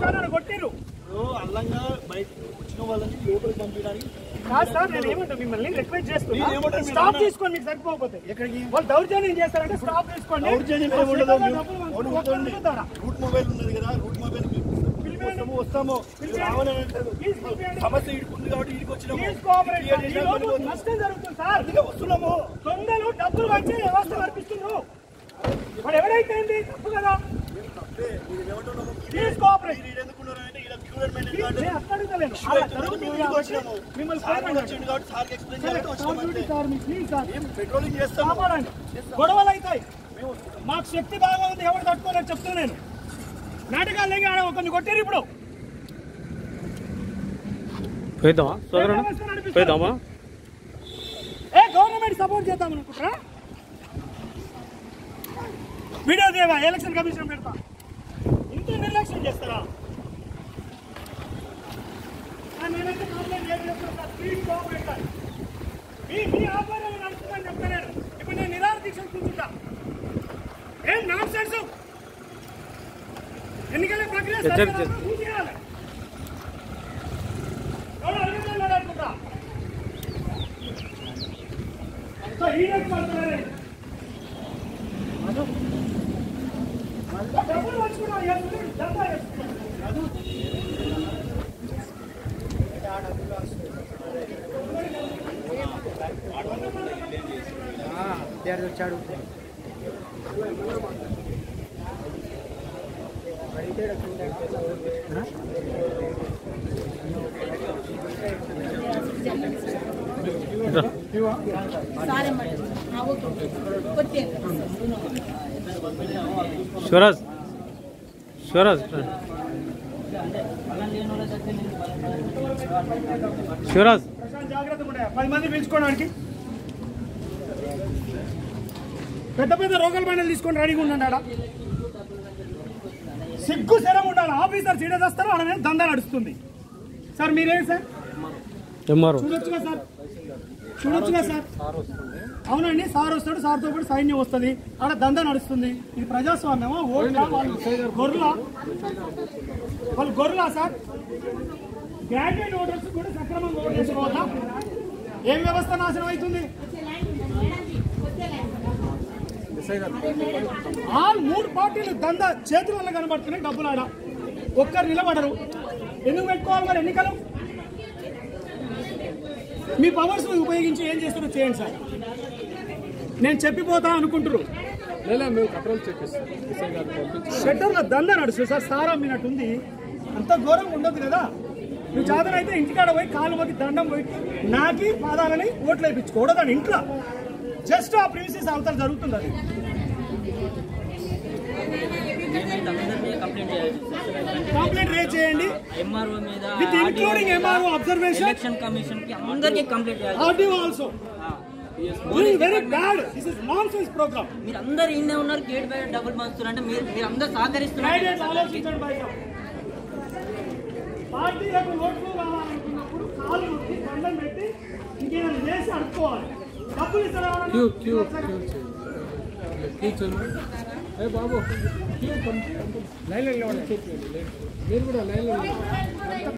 నన్ను కొట్టిరు ఇప్పుడు అల్లంగా బయట వచ్చిన వాళ్ళని లోపలికి పంపించడానికి కాదు సార్ నేను ఏమంటా మిమ్మల్ని రిక్వెస్ట్ చేస్తున్నా నేను ఏమంటాను మీరు స్టాప్ అన్నా? తీసుకోండి మీకు సరిపోకపోతే ఎక్కడికి వాళ్ళు దౌర్జన్యం చేస్తారంటే స్టాప్ తీసుకోండి దౌర్జన్యం ఏమి ఉండదు డబ్బులు మేము- పంచుకోండి. అవును, ఒక్కరు ఉంటుంది. చూద్దారా? రూట్ మొబైల్ ఉన్నది కదా రూట్ మొబైల్ వస్తాము వస్తాము మీరు రావాలని అంటారు. ప్లీజ్ పంపించండి. సమస్య ఇడికి ఉంది కాబట్టి ఇడికి వచ్చినాము ప్లీజ్ కోఆపరేట్ క్లియర్ సార్. ఈ చేసినా లోపు వెళ్ళిపోతాం. నష్టం జరుగుతుంది సార్ అందుకే వస్తున్నాము దొంగలు డబ్బులు వచ్చి వ్యవస్థ నడిపిస్తున్నారు మరి ఎవరైతే ఏంది? తప్పు కదా తప్పే. మీరు ఏమంటున్నాము? ప్లీజ్ కోఆపరేట్ మీరు ఈడ ఎందుకున్నారు అంటే ఈడ క్యూఆర్ మెయింటైన్ ప్లీజ్ కార్డు నేను అట్లా అడుగుతలేను. ఇష్యూ అలా అవుతుంది. జరుగుతుంది మేము కాబట్టి వచ్చినాము. మిమ్మల్ని సార్ కోఆపరేట్ వచ్చిండు కాబట్టి సార్కి ఎక్స్ప్లెయిన్ సరే, చేయాలంటే వచ్చినాం కాంట్రిబ్యూట్ అంతే. సార్ మీకు ప్లీజ్ సార్ మేము పెట్రోలింగ్ చేస్తాము కాపాడండి గొడవలు అవుతాయి మాకు శక్తి బాగా ఉంది ఎవరు తట్టుకోలేరు చెప్తున్నా నేను నాటకాలు లేక ఆడ ఒకరిని కొట్టారు ఇప్పుడు పోయిద్దామా సోదరుడు వ్యవస్థ నడిపిస్తారు. పోయిద్దామా ఏ గవర్నమెంట్ సపోర్ట్ చేద్దాం అనుకుంటారా వీడియో దేవా ఎలక్షన్ కమిషన్ పెడతా ఇంత నిర్లక్ష్యం చేస్తారా ఆ, నేనైతే కంప్లైంట్ ఏం చేస్తాను సార్ ప్లీజ్ కోఆపరేట్ సార్. మీ మీ ఆధ్వర్యంలో నడుస్తుందని చెప్తాను ఇప్పుడు నేను నిరాహార దీక్ష కూర్చుంటా ఏం నాన్ సెన్స్ ఎన్నికల ప్రక్రియ చర్చ- సరిగ్గా ఊసేయాలి. ఎవరు అడుగుతున్నారు అనుకుంటా సో ఈయనకు పడుతున్నారే. డబ్బులు పంచుకున్నాం, ఎప్పుడు డబ్బా వేసుకున్నాం. సారే మేడం ఆ, ఓకే ఓకే కొట్టేయండి శివరాజ్ శివరాజ్ శివరాజ్ ప్రశాంత్ జాగ్రత్తగా ఉండాలి. పది మంది పిలుచుకోవడానికి పెద్ద పెద్ద రోగల బండలు తీసుకొని రెడీగా ఉండండి ఆడ సిగ్గు శరం ఉండాలి ఆఫీసర్ సీరియస్ వస్తారు వాళ్ళ మీద దందా నడుస్తుంది సార్ మీరేం సార్ ఎంఆర్ఓ చూడొచ్చుగా సార్ చూడొచ్చుగా సార్ అవునండి సార్ వస్తాడు సార్తో పాటు సైన్యం వస్తుంది ఆడ దందా నడుస్తుంది ఇది ప్రజాస్వామ్యమా ఓట్లా వాళ్ళు గొర్రెలా వాళ్ళు గొర్రెలా సార్ గ్రాడ్యుయేట్ ఓటర్స్ కూడా సక్రమంగా ఓటు చేసుకోవద్దా ఏం వ్యవస్థ నాశనం అవుతుంది ఆల్ మూడు పార్టీలు దందా చేతులలో కనబడుతున్నాయి డబ్బులు ఆడ ఒక్కరు నిలబడరు ఎందుకు పెట్టుకోవాలి మరి ఎన్నికలు మీ పవర్స్ ఉపయోగించి ఏం చేస్తారో చేయండి సార్ నేను చెప్పిపోతా అనుకుంటారు షట్టర్ల దంద నడుస్తుంది సార్ సారా అమ్మినట్టుంది అంత ఘోరంగా ఉండదు కదా నువ్వు చాదన అయితే ఇంటికాడ పోయి కాలు పోయి దండం పోయి నాకి పాదాలని ఓట్లు వేయించుకోవడం దాని ఇంట్లో జస్ట్ ఆ ప్రిన్సెస్ అవతల జరుగుతుంది అది అందరినీ కంప్లైంట్ చేయాల్సి కంప్లైంట్ రేజ్ చేయండి ఎంఆర్ఓ మీద with including MRO observation election commission కి అందరికీ కంప్లైంట్ చేయాలి RDO also very bad this is nonsense programme మీరు అందరు ఇన్నే ఉన్నారు గేట్ బయట డబ్బులు పంచుతున్నారు అంటే మీరు మీరు అందరు సహకరిస్తున్నారు గైడెన్స్ ఆలోచించండి బయట పార్టీలకు ఓట్లు కావాలనుకున్నప్పుడు కాలు నొక్కి దండం పెట్టి ఇంకేమైనా చేసి అడుక్కోవాలి డబ్బులు ఇస్తారా ఏ బాబు లైన్ మీరు కూడా లైన్లో